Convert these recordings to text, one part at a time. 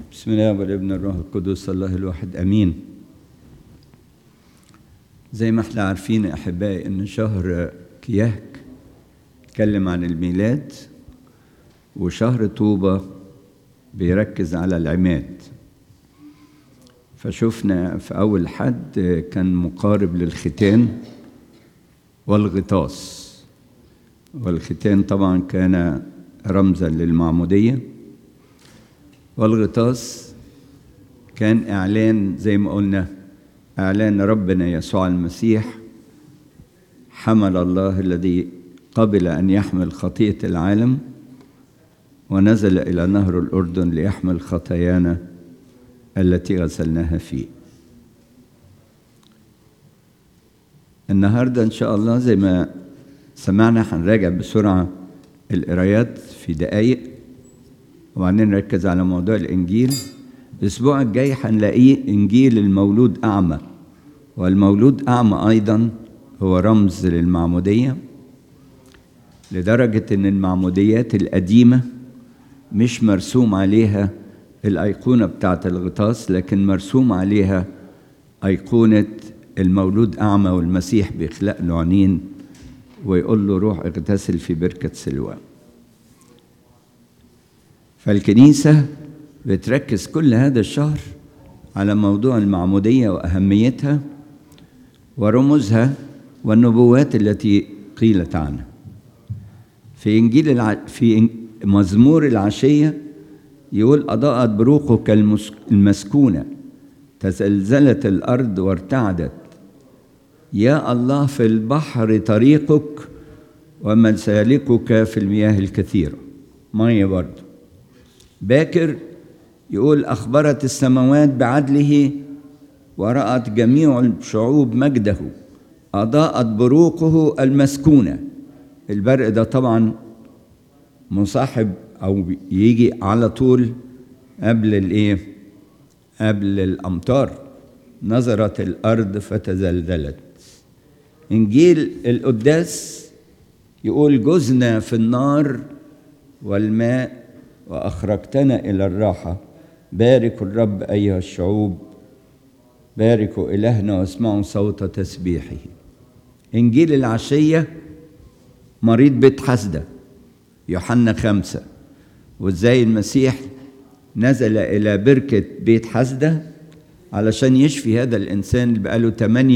بسم الله والابن الروح القدس الله الواحد امين زي ما احنا عارفين يا احبائي ان شهر كياك اتكلم عن الميلاد وشهر طوبة بيركز على العماد فشفنا في أول حد كان مقارب للختان والغطاس والختان طبعا كان رمزا للمعمودية والغطاس كان إعلان زي ما قلنا إعلان ربنا يسوع المسيح حمل الله الذي قبل أن يحمل خطية العالم ونزل إلى نهر الأردن ليحمل خطايانا التي غسلناها فيه النهاردة إن شاء الله زي ما سمعنا هنراجع بسرعة القرايات في دقايق وبعدين نركز على موضوع الإنجيل الأسبوع الجاي هنلاقيه إنجيل المولود أعمى والمولود أعمى أيضا هو رمز للمعمودية لدرجة إن المعموديات القديمة مش مرسوم عليها الأيقونة بتاعة الغطاس لكن مرسوم عليها أيقونة المولود أعمى والمسيح بيخلق له عينين ويقول له روح اغتسل في بركة سلوى فالكنيسة بتركز كل هذا الشهر على موضوع المعمودية وأهميتها ورموزها والنبوات التي قيلت عنها في إنجيل الع... في مزمور العشية يقول أضاءت بروقك المسكونة تزلزلت الأرض وارتعدت يا الله في البحر طريقك ومسالكك في المياه الكثيرة مية برضه باكر يقول أخبرت السماوات بعدله ورأت جميع الشعوب مجده أضاءت بروقه المسكونة البرق ده طبعا مصاحب أو يجي على طول قبل الإيه؟ قبل الأمطار نظرت الأرض فتزلزلت إنجيل القداس يقول جزنا في النار والماء وأخرجتنا إلى الراحة باركوا الرب أيها الشعوب باركوا إلهنا واسمعوا صوت تسبيحه إنجيل العشية مريض بيت حسدة يوحنا خمسة وإزاي المسيح نزل إلى بركة بيت حسدة علشان يشفي هذا الإنسان اللي بقاله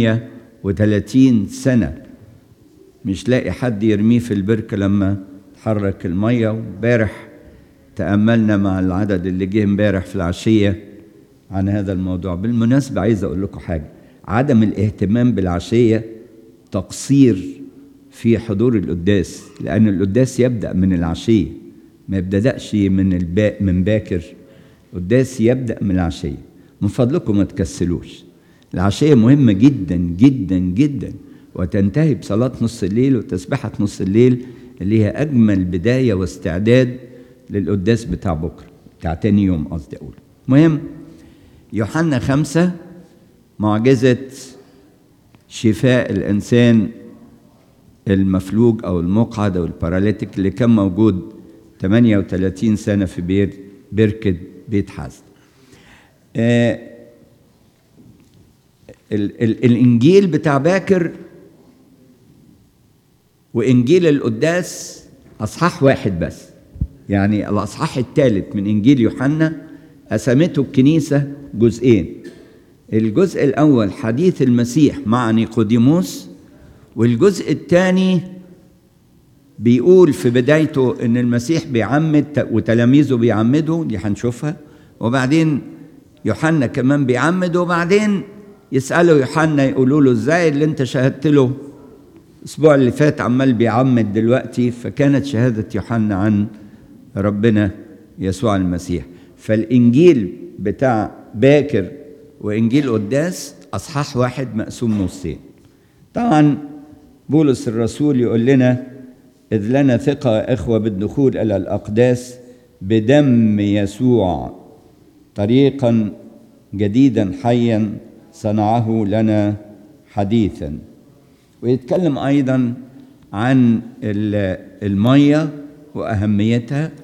38 سنة مش لاقي حد يرميه في البركة لما تحرك المية وامبارح تأملنا مع العدد اللي جه امبارح في العشية عن هذا الموضوع بالمناسبة عايز أقول لكم حاجة عدم الاهتمام بالعشية تقصير في حضور القداس لأن القداس يبدأ من العشية ما يبدأش من الباء من باكر القداس يبدأ من العشية من فضلكم ما تكسلوش العشية مهمة جدا جدا جدا وتنتهي بصلاة نص الليل وتسبحة نص الليل اللي هي أجمل بداية واستعداد للقداس بتاع بكرة بتاع تاني يوم قصدي أقول مهم يوحنا خمسة معجزة شفاء الإنسان المفلوج أو المقعد أو الباراليتيك اللي كان موجود 38 سنة في بير بركة بيت حزن آه ال ال الإنجيل بتاع باكر وإنجيل القداس أصحاح واحد بس يعني الأصحاح الثالث من إنجيل يوحنا قسمته الكنيسة جزئين الجزء الأول حديث المسيح مع نيقوديموس والجزء الثاني بيقول في بدايته ان المسيح بيعمد وتلاميذه بيعمدوا دي هنشوفها وبعدين يوحنا كمان بيعمد وبعدين يسالوا يوحنا يقولوا له ازاي اللي انت شهدت له الاسبوع اللي فات عمال بيعمد دلوقتي فكانت شهاده يوحنا عن ربنا يسوع المسيح فالانجيل بتاع باكر وانجيل قداس اصحاح واحد مقسوم نصين طبعا بولس الرسول يقول لنا إذ لنا ثقة يا إخوة بالدخول إلى الأقداس بدم يسوع طريقا جديدا حيا صنعه لنا حديثا ويتكلم أيضا عن المية وأهميتها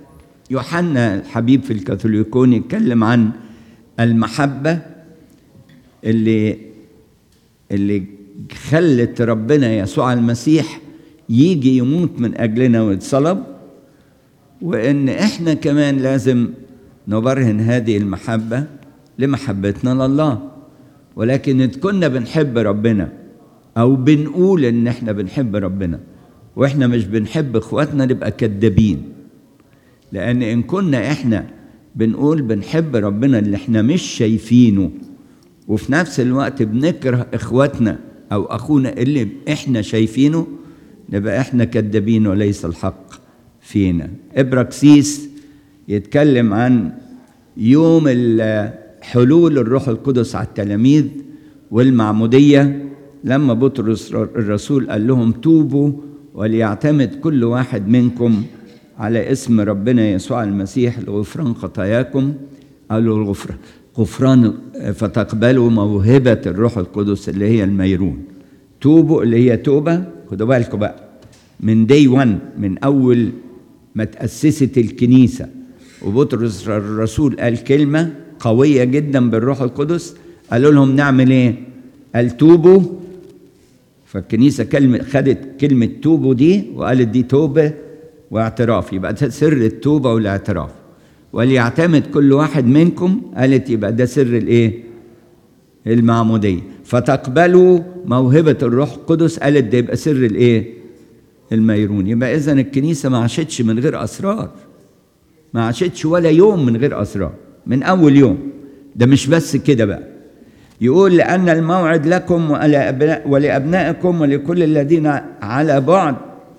يوحنا الحبيب في الكاثوليكون يتكلم عن المحبة اللي اللي خلت ربنا يسوع المسيح يجي يموت من أجلنا ويتصلب وإن إحنا كمان لازم نبرهن هذه المحبة لمحبتنا لله ولكن إن كنا بنحب ربنا أو بنقول إن إحنا بنحب ربنا وإحنا مش بنحب إخواتنا نبقى كدابين لأن إن كنا إحنا بنقول بنحب ربنا اللي إحنا مش شايفينه وفي نفس الوقت بنكره إخواتنا أو أخونا اللي إحنا شايفينه نبقى إحنا كدابين وليس الحق فينا إبراكسيس يتكلم عن يوم حلول الروح القدس على التلاميذ والمعمودية لما بطرس الرسول قال لهم توبوا وليعتمد كل واحد منكم على اسم ربنا يسوع المسيح لغفران خطاياكم قالوا الغفران غفران فتقبلوا موهبة الروح القدس اللي هي الميرون توبوا اللي هي توبة خدوا بالكم بقى من دي 1 من أول ما تأسست الكنيسة وبطرس الرسول قال كلمة قوية جدا بالروح القدس قالوا لهم نعمل ايه؟ قال توبوا فالكنيسة كلمة خدت كلمة توبوا دي وقالت دي توبة واعتراف يبقى ده سر التوبة والاعتراف وليعتمد كل واحد منكم قالت يبقى ده سر الايه؟ المعمودية فتقبلوا موهبة الروح القدس قالت ده يبقى سر الايه؟ الميرون يبقى إذا الكنيسة ما عاشتش من غير أسرار ما عاشتش ولا يوم من غير أسرار من أول يوم ده مش بس كده بقى يقول لأن الموعد لكم ولأبنائكم ولكل الذين على بعد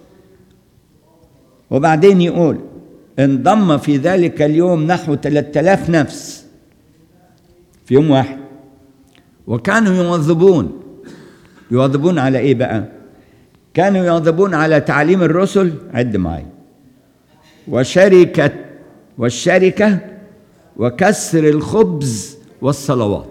وبعدين يقول انضم في ذلك اليوم نحو 3000 نفس في يوم واحد وكانوا يواظبون يواظبون على ايه بقى كانوا يواظبون على تعليم الرسل عد معي وشركة والشركة وكسر الخبز والصلوات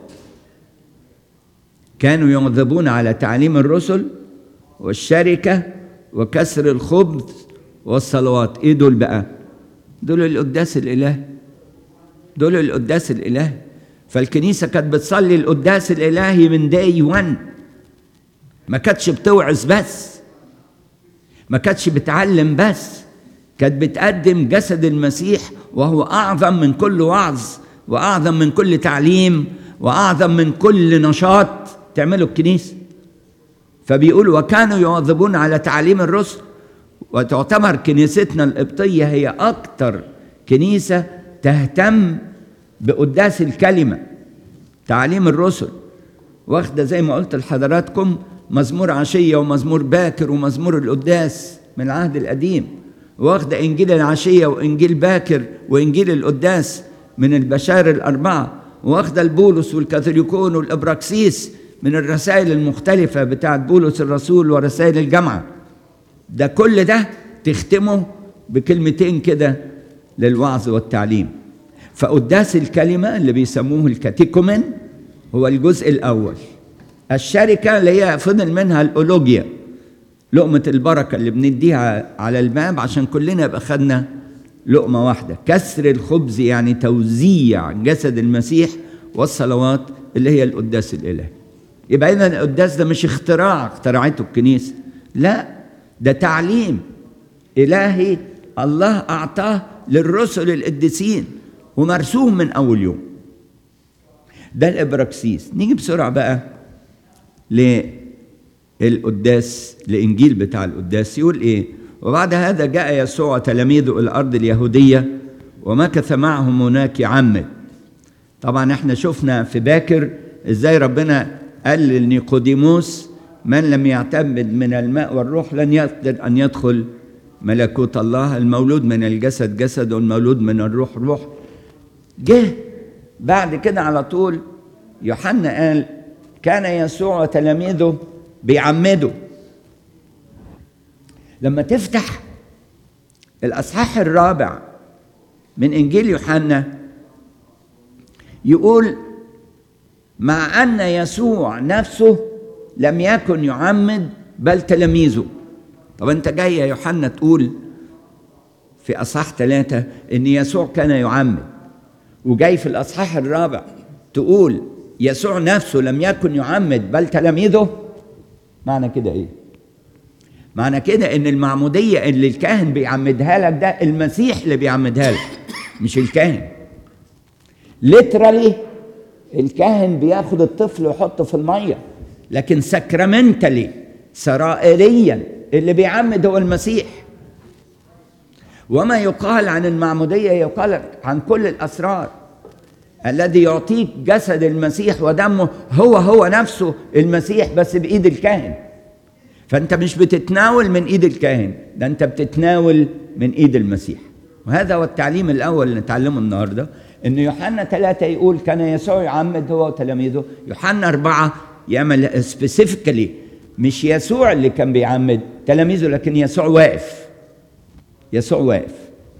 كانوا يواظبون على تعليم الرسل والشركة وكسر الخبز والصلوات ايه دول بقى دول القداس الالهي دول القداس الالهي فالكنيسة كانت بتصلي القداس الالهي من داي 1 ما كانتش بتوعظ بس ما كانتش بتعلم بس كانت بتقدم جسد المسيح وهو اعظم من كل وعظ واعظم من كل تعليم واعظم من كل نشاط تعمله الكنيسه فبيقول وكانوا يواظبون على تعليم الرسل وتعتبر كنيستنا القبطيه هي اكثر كنيسه تهتم بقداس الكلمه تعليم الرسل واخده زي ما قلت لحضراتكم مزمور عشيه ومزمور باكر ومزمور القداس من العهد القديم واخده انجيل العشيه وانجيل باكر وانجيل القداس من البشائر الاربعه واخده البولس والكاثوليكون والابراكسيس من الرسائل المختلفه بتاعت بولس الرسول ورسائل الجامعه ده كل ده تختمه بكلمتين كده للوعظ والتعليم فقداس الكلمه اللي بيسموه الكاتيكومن هو الجزء الاول الشركه اللي هي فضل منها الاولوجيا لقمة البركة اللي بنديها على الباب عشان كلنا يبقى خدنا لقمة واحدة كسر الخبز يعني توزيع جسد المسيح والصلوات اللي هي القداس الإلهي يبقى إذا القداس ده مش اختراع اخترعته الكنيسة لا ده تعليم إلهي الله أعطاه للرسل القديسين ومرسوم من أول يوم ده الإبراكسيس نيجي بسرعة بقى للقداس الإنجيل بتاع القداس يقول إيه وبعد هذا جاء يسوع تلاميذه إلى الأرض اليهودية ومكث معهم هناك يعمد طبعا احنا شفنا في باكر ازاي ربنا قال لنيقوديموس من لم يعتمد من الماء والروح لن يقدر ان يدخل ملكوت الله المولود من الجسد جسد والمولود من الروح روح جه بعد كده على طول يوحنا قال كان يسوع وتلاميذه بيعمدوا لما تفتح الاصحاح الرابع من انجيل يوحنا يقول مع ان يسوع نفسه لم يكن يعمد بل تلاميذه طب انت جاي يا يوحنا تقول في أصحاح ثلاثة إن يسوع كان يعمد وجاي في الأصحاح الرابع تقول يسوع نفسه لم يكن يعمد بل تلاميذه معنى كده إيه؟ معنى كده إن المعمودية اللي الكاهن بيعمدها لك ده المسيح اللي بيعمدها لك مش الكاهن ليترالي الكاهن بياخد الطفل ويحطه في الميه لكن سكرامنتالي سرائريا اللي بيعمد هو المسيح وما يقال عن المعموديه يقال عن كل الاسرار الذي يعطيك جسد المسيح ودمه هو هو نفسه المسيح بس بايد الكاهن فانت مش بتتناول من ايد الكاهن ده انت بتتناول من ايد المسيح وهذا هو التعليم الاول اللي نتعلمه النهارده ان يوحنا ثلاثة يقول كان يسوع يعمد هو وتلاميذه يوحنا أربعة يعمل سبيسيفيكالي مش يسوع اللي كان بيعمد تلاميذه لكن يسوع واقف يسوع واقف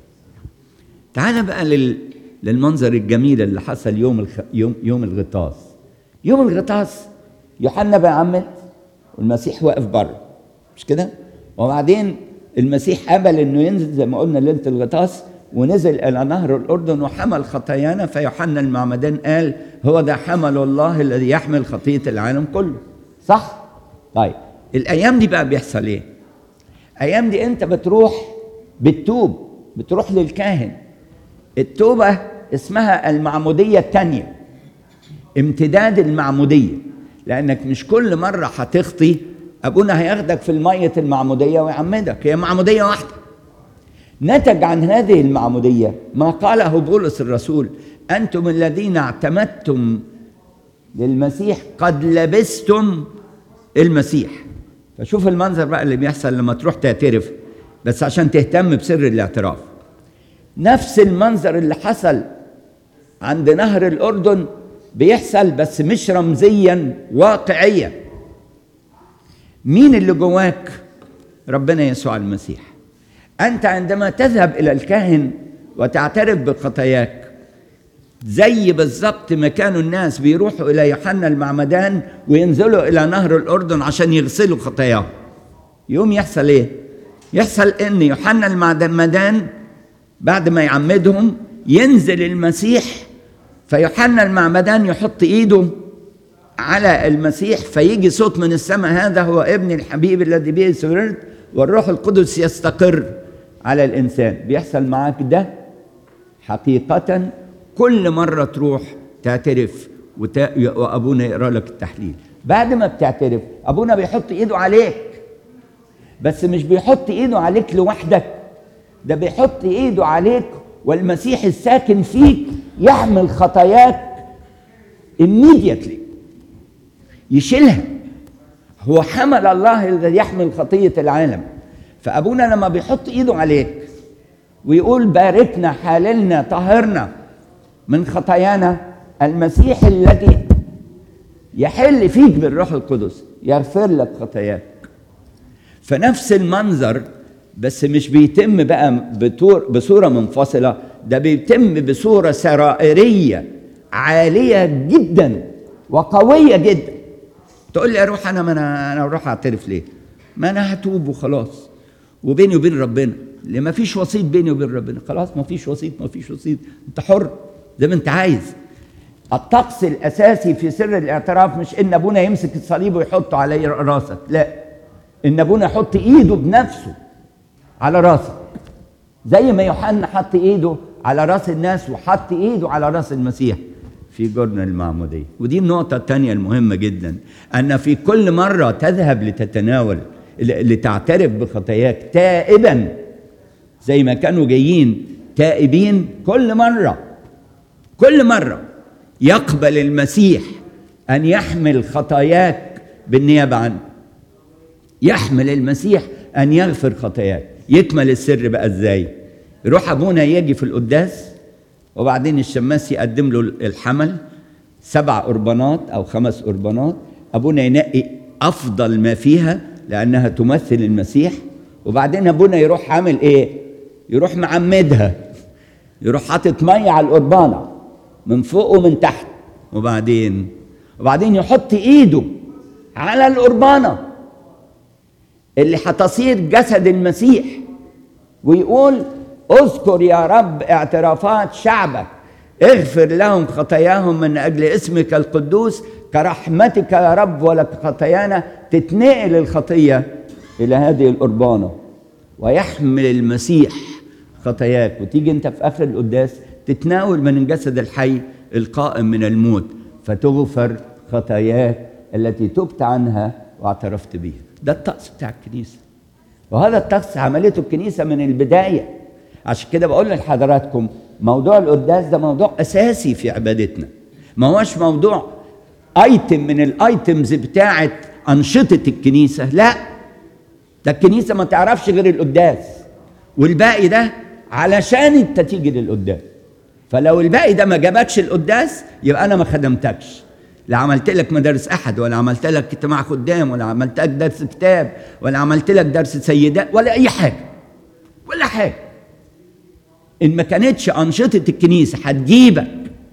تعال بقى لل... للمنظر الجميل اللي حصل يوم الخ... يوم يوم الغطاس يوم الغطاس يوحنا بيعمد والمسيح واقف بره مش كده وبعدين المسيح قبل انه ينزل زي ما قلنا ليله الغطاس ونزل الى نهر الاردن وحمل خطايانا فيوحنا المعمدان قال هو ده حمل الله الذي يحمل خطيه العالم كله صح طيب الايام دي بقى بيحصل ايه ايام دي انت بتروح بتتوب بتروح للكاهن التوبه اسمها المعموديه الثانيه امتداد المعموديه لانك مش كل مره هتخطي ابونا هياخدك في الميه المعموديه ويعمدك هي معموديه واحده نتج عن هذه المعمودية ما قاله بولس الرسول أنتم الذين اعتمدتم للمسيح قد لبستم المسيح فشوف المنظر بقى اللي بيحصل لما تروح تعترف بس عشان تهتم بسر الاعتراف نفس المنظر اللي حصل عند نهر الأردن بيحصل بس مش رمزيا واقعيا مين اللي جواك ربنا يسوع المسيح أنت عندما تذهب إلى الكاهن وتعترف بخطاياك زي بالظبط ما كانوا الناس بيروحوا إلى يوحنا المعمدان وينزلوا إلى نهر الأردن عشان يغسلوا خطاياهم يوم يحصل إيه؟ يحصل إن يوحنا المعمدان بعد ما يعمدهم ينزل المسيح فيوحنا المعمدان يحط إيده على المسيح فيجي صوت من السماء هذا هو ابن الحبيب الذي به سررت والروح القدس يستقر على الانسان بيحصل معاك ده حقيقه كل مره تروح تعترف وت... وابونا يقرا لك التحليل بعد ما بتعترف ابونا بيحط ايده عليك بس مش بيحط ايده عليك لوحدك ده بيحط ايده عليك والمسيح الساكن فيك يحمل خطاياك immediately يشيلها هو حمل الله الذي يحمل خطية العالم فأبونا لما بيحط إيده عليك ويقول باركنا حاللنا طهرنا من خطايانا المسيح الذي يحل فيك بالروح القدس يغفر لك خطاياك فنفس المنظر بس مش بيتم بقى بطور بصورة منفصلة ده بيتم بصورة سرائرية عالية جدا وقوية جدا تقول لي اروح انا ما انا انا اروح اعترف ليه؟ ما انا هتوب وخلاص وبيني وبين ربنا اللي ما فيش وسيط بيني وبين ربنا خلاص ما فيش وسيط ما فيش وسيط انت حر زي ما انت عايز الطقس الاساسي في سر الاعتراف مش ان ابونا يمسك الصليب ويحطه على راسك لا ان ابونا يحط ايده بنفسه على راسك زي ما يوحنا حط ايده على راس الناس وحط ايده على راس المسيح في جرن المعمودية ودي النقطة الثانية المهمة جدا أن في كل مرة تذهب لتتناول لتعترف بخطاياك تائبا زي ما كانوا جايين تائبين كل مرة كل مرة يقبل المسيح أن يحمل خطاياك بالنيابة عنه يحمل المسيح أن يغفر خطاياك يكمل السر بقى إزاي يروح أبونا يجي في القداس وبعدين الشماس يقدم له الحمل سبع قربانات او خمس قربانات ابونا ينقي افضل ما فيها لانها تمثل المسيح وبعدين ابونا يروح عامل ايه يروح معمدها يروح حاطط ميه على القربانه من فوق ومن تحت وبعدين وبعدين يحط ايده على القربانه اللي هتصير جسد المسيح ويقول اذكر يا رب اعترافات شعبك اغفر لهم خطاياهم من اجل اسمك القدوس كرحمتك يا رب ولك خطايانا تتنقل الخطيه الى هذه القربانه ويحمل المسيح خطاياك وتيجي انت في اخر القداس تتناول من الجسد الحي القائم من الموت فتغفر خطاياك التي تبت عنها واعترفت بها ده الطقس بتاع الكنيسه وهذا الطقس عملته الكنيسه من البدايه عشان كده بقول لحضراتكم موضوع القداس ده موضوع اساسي في عبادتنا ما هوش موضوع ايتم من الايتمز بتاعه انشطه الكنيسه لا ده الكنيسه ما تعرفش غير القداس والباقي ده علشان انت تيجي للقداس فلو الباقي ده ما جابكش القداس يبقى انا ما خدمتكش لا عملت لك مدارس احد ولا عملت لك اجتماع خدام ولا عملت لك درس كتاب ولا عملت لك درس سيدات ولا اي حاجه ولا حاجه ان ما كانتش انشطه الكنيسه هتجيبك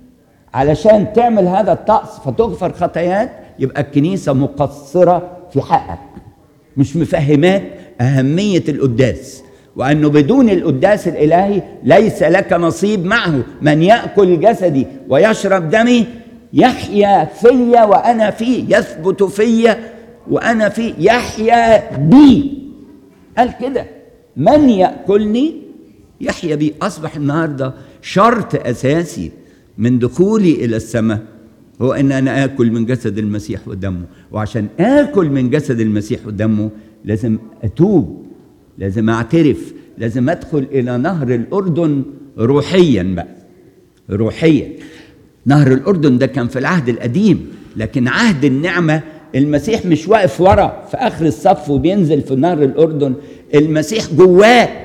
علشان تعمل هذا الطقس فتغفر خطاياك يبقى الكنيسه مقصره في حقك مش مفهماك اهميه القداس وانه بدون القداس الالهي ليس لك نصيب معه من ياكل جسدي ويشرب دمي يحيا فيا وانا فيه يثبت فيا وانا فيه يحيا بي قال كده من ياكلني يحيا بي اصبح النهارده شرط اساسي من دخولي الى السماء هو ان انا اكل من جسد المسيح ودمه وعشان اكل من جسد المسيح ودمه لازم اتوب لازم اعترف لازم ادخل الى نهر الاردن روحيا بقى روحيا نهر الاردن ده كان في العهد القديم لكن عهد النعمه المسيح مش واقف ورا في اخر الصف وبينزل في نهر الاردن المسيح جواك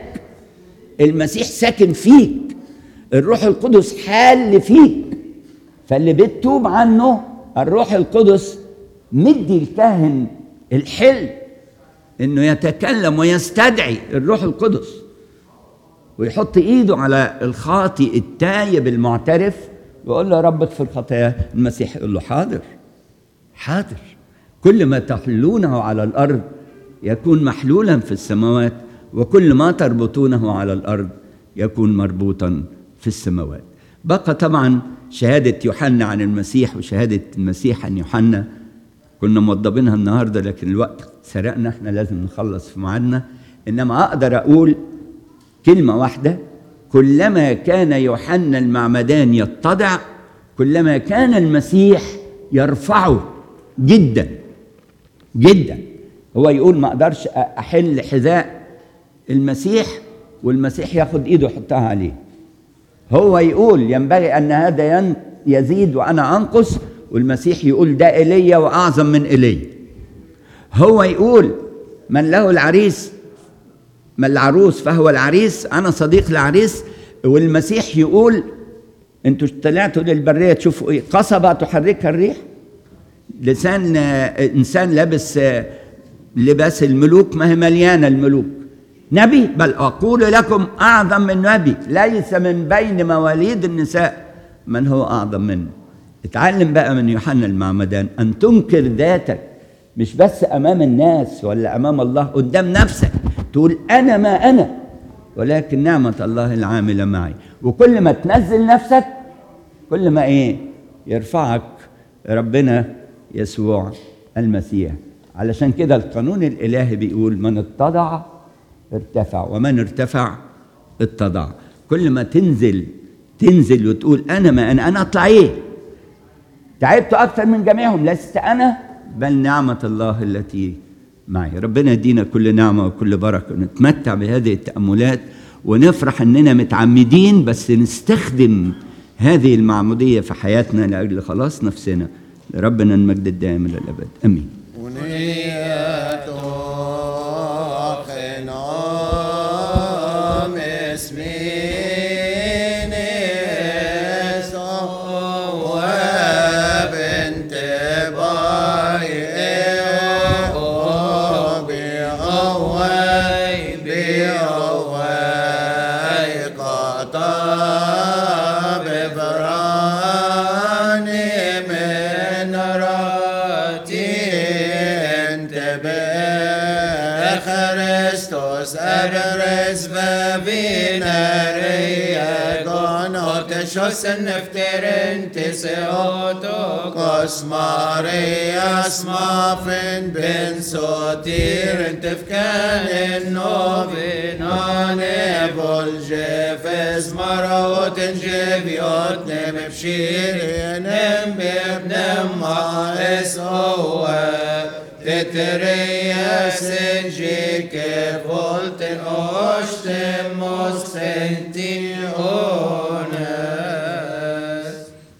المسيح ساكن فيك الروح القدس حال فيك فاللي بتتوب عنه الروح القدس مدي الكاهن الحل انه يتكلم ويستدعي الروح القدس ويحط ايده على الخاطئ التايب المعترف ويقول له يا رب اغفر خطاياه المسيح يقول له حاضر حاضر كل ما تحلونه على الارض يكون محلولا في السماوات وكل ما تربطونه على الارض يكون مربوطا في السماوات بقى طبعا شهاده يوحنا عن المسيح وشهاده المسيح عن يوحنا كنا موضبينها النهارده لكن الوقت سرقنا احنا لازم نخلص في ميعادنا انما اقدر اقول كلمه واحده كلما كان يوحنا المعمدان يتضع كلما كان المسيح يرفعه جدا جدا هو يقول ما اقدرش احل حذاء المسيح والمسيح ياخد ايده يحطها عليه هو يقول ينبغي ان هذا يزيد وانا انقص والمسيح يقول ده ايليا واعظم من ايليا هو يقول من له العريس من العروس فهو العريس انا صديق العريس والمسيح يقول انتوا طلعتوا للبريه تشوفوا ايه قصبه تحركها الريح لسان انسان لابس لباس الملوك ما هي مليانه الملوك نبي بل اقول لكم اعظم من نبي ليس من بين مواليد النساء من هو اعظم منه اتعلم بقى من يوحنا المعمدان ان تنكر ذاتك مش بس امام الناس ولا امام الله قدام نفسك تقول انا ما انا ولكن نعمه الله العامله معي وكل ما تنزل نفسك كل ما ايه يرفعك ربنا يسوع المسيح علشان كده القانون الالهي بيقول من اتضع ارتفع ومن ارتفع اتضع كل ما تنزل تنزل وتقول انا ما انا انا اطلع ايه تعبت اكثر من جميعهم لست انا بل نعمه الله التي معي ربنا يدينا كل نعمه وكل بركه ونتمتع بهذه التاملات ونفرح اننا متعمدين بس نستخدم هذه المعموديه في حياتنا لاجل خلاص نفسنا لربنا المجد الدائم الى الابد امين Os eberes bevinere gon oteshos nefterin tiseotokos Marias mafin bin sotir tefkan novinan evol jefes marot jeviot nem bshir nem bibnem ma es Tetereia senji que volte ostem os senti